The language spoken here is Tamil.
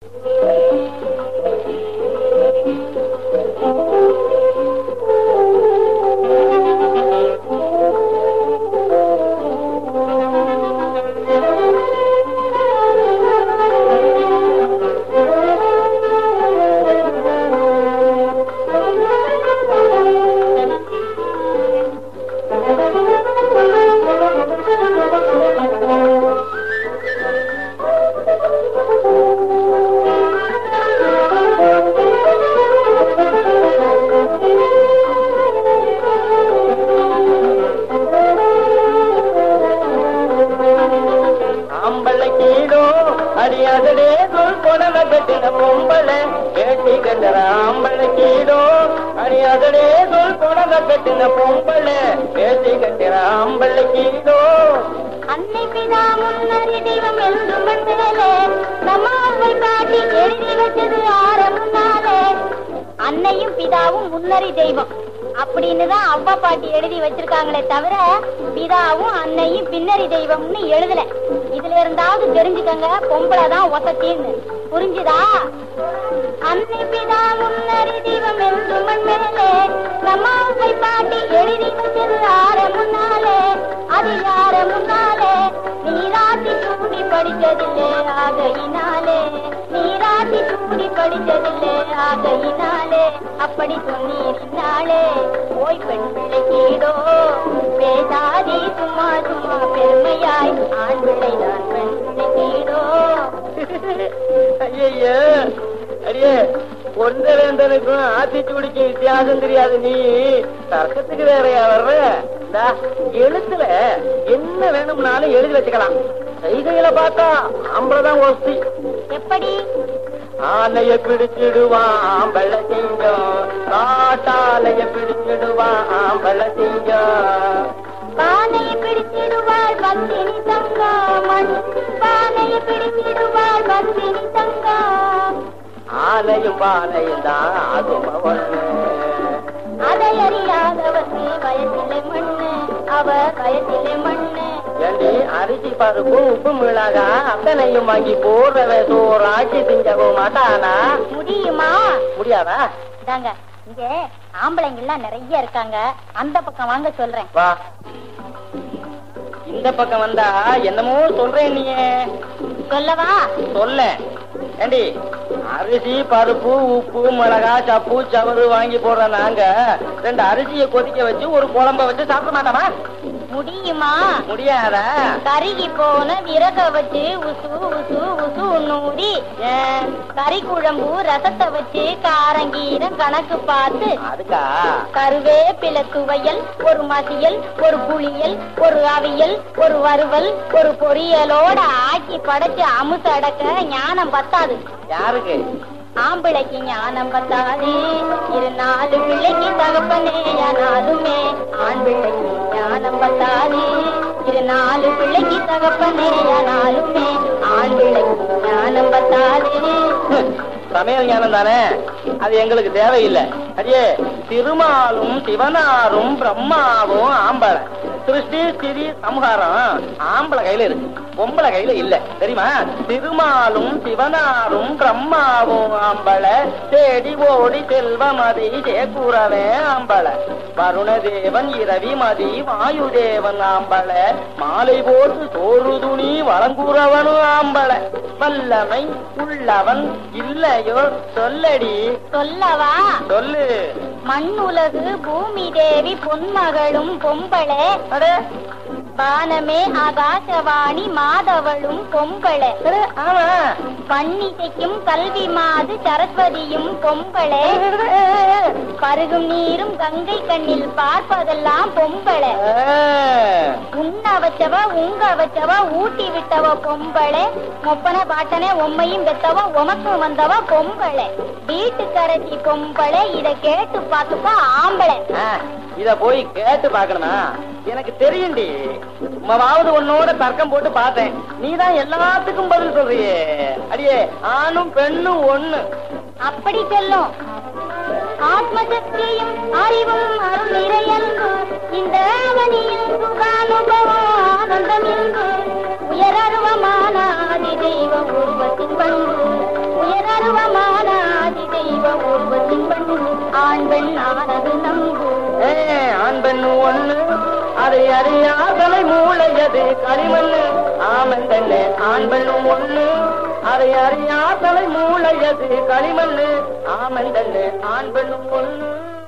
ஆம்பளை கீழோ அடியாதடே சொல் கொடல கட்டின பொம்பளை கேட்டி கண்டற ஆம்பளை கீழோ அடியாதடே சொல் கொடல கட்டின பொம்பளை கேட்டி கட்டின ஆம்பளை கீழோ அன்னை பிதா முன்னறி தெய்வம் என்றும் மண்ணிலே நம்மாவை காட்டி எழுதி வச்சது ஆற முன்னாலே அன்னையும் பிதாவும் முன்னறி தெய்வம் அப்படின்னு தான் அவ்வா பாட்டி எழுதி வச்சிருக்காங்களே தவிர பிதாவும் அன்னையும் பின்னறி தெய்வம்னு எழுதல இதுல இருந்தாவது தெரிஞ்சுக்கங்க பொம்பளை தான் ஒத்தத்தின்னு புரிஞ்சுதா அன்னை பிதா முன்னறி தெய்வம் என்றும் மண்ணிலே நம்மாவை பாட்டி எழுதி வச்சது ஆற முன்னாலே அது யார முன்னாலே நீராட்டி சூடி படிச்சதில்லே ஆகையினாலே நீராட்டி சூடி படிச்சதில்லே ஆகையினாலே அப்படி சொன்னீரினாலே ஓய் பெண் பிள்ளை கீழோ பேசாதி சும்மா சும்மா பெருமையாய் ஆண் பிள்ளை நான் பெண் பிள்ளை கீழோ ஐயய்ய அடியே ஒன்றவேந்தனுக்கும் ஆத்திச்சூடிக்கு வித்தியாசம் தெரியாது நீ தர்க்கத்துக்கு வேறையா வர்ற இந்தா, எழுத்துல என்ன வேணும்னாலும் எழுதி வச்சுக்கலாம் செய்கையில பார்த்தா ஆம்பளைதான் ஒஸ்தி எப்படி ஆனைய பிடிச்சிடுவான் ஆம்பளை சிங்கம் காட்டாலைய பிடிச்சிடுவான் ஆம்பளை சிங்கம் பானையை பிடித்திடுவாள் பத்தினி தங்கம் மண் பானையை பிடித்திடுவாள் பத்தினி தங்கம் ஆனையும் பானையும் தான் ஆகும் ஒண்ணு அதை அறியாதவருக்கு வயசிலே மண்ணு அவர் வயசிலே மண்ணு ஏண்டி அரிசி பருப்பு உப்பு மிளகா அத்தனையும் வாங்கி போடுறவன் சோறு ஆக்கி திங்கவும் மாட்டானா முடியுமா முடியாதா இதாங்க இங்க ஆம்பளைங்க எல்லாம் நிறைய இருக்காங்க அந்த பக்கம் வாங்க சொல்றேன் வா இந்த பக்கம் வந்தா என்னமோ சொல்றேன் நீ சொல்லவா சொல்ல ஏண்டி அரிசி பருப்பு உப்பு மிளகா சப்பு சவறு வாங்கி போடுற நாங்க ரெண்டு அரிசியை கொதிக்க வச்சு ஒரு குழம்ப வச்சு சாப்பிட மாட்டோமா முடியுமா முடியாதா கருகி போன விறக வச்சு உசு உசு உசு நூறி ஏன் கறி குழம்பு ரசத்தை வச்சு காரங்கீரம் கணக்கு பார்த்து அதுக்கா கருவேப்பிலை துவையல் ஒரு மசியல் ஒரு புளியல் ஒரு அவியல் ஒரு வறுவல் ஒரு பொரியலோட ஆக்கி படைச்சு அமுசு அடக்க ஞானம் பத்தாது யாருக்கு ஆம்பிளைக்கு ஞானம் பத்தாது இரு நாலு பிள்ளைக்கு தகப்பனே ஆனாலுமே ஆண் பிள்ளைக்கு ஞானம் பத்தாது இரு நாலு பிள்ளைக்கு தகப்பனே ஆனாலுமே ஆண் பிள்ளைக்கு ஞானம் பத்தாது சமையல் ஞானம் தானே அது எங்களுக்கு தேவையில்லை அடியே திருமாலும் சிவனாரும் பிரம்மாவும் ஆம்பளை சிருஷ்டி ஸ்திதி சம்ஹாரம் ஆம்பளை கையில இருக்கு பொம்பளை கையில இல்ல தெரியுமா திருமாலும் சிவனாரும் பிரம்மாவும் ஆம்பளை தேடி ஓடி செல்வமதி சேக்கூறவே ஆம்பளை வருணதேவன் இரவி மதி வாயுதேவன் ஆம்பளை மாலை போட்டு சோறு துணி வழங்குறவனும் ஆம்பளை வல்லமை உள்ளவன் இல்லையோ சொல்லடி சொல்லவா சொல்லு மண்ணுலகு பூமி தேவி பொன்மகளும் பொம்பளை அடே பானமே ஆகாசவாணி மாதவளும் பொம்பளை அடே, ஆமா பன்னிசைக்கும் கல்வி மாது சரஸ்வதியும் பொம்பளை பருகும் நீரும் கங்கை கண்ணில் பார்ப்பதெல்லாம் பொம்பளை ஆ. உண்ண வச்சவ உங்க வச்சவ ஊட்டி விட்டவ பொம்பளை மொப்பன பாட்டனே உம்மையும் பெத்தவ உமக்கும் வந்தவ பொம்பளை வீட்டுக்கரசி பொம்பளை இத கேட்டு பார்த்துப்பா ஆம்பளை ஆ, இத போய் கேட்டு பார்க்கணுமா எனக்கு தெரியும்டி உமாவது உன்னோட தர்க்கம் போட்டு பார்த்தேன் நீதான் எல்லாத்துக்கும் பதில் சொல்றியே அடியே ஆணும் பெண்ணும் ஒண்ணு அப்படி சொல்லும் ஆத்மசக்தியும் அறிவும் அருள் நிறையன்பு இந்த அவனியில் சுகானுபவம் ஆனந்தம் இன்பு உயரருவமான ஆதி தெய்வ உருவத்தின் பண்பு உயர ஆண் பெண் ஆனது நம்பு ஏ, ஆண் பெண்ணு ஒண்ணு அதை அறியாதலை மூளையது களிமண்ணு ஆமன் தண்ணே ஆண் பெண்ணு ஒண்ணு அதை அறியாதலை மூளையது களிமண்ணு ஆமன் தண்ணே ஆண் பெண்ணு ஒண்ணு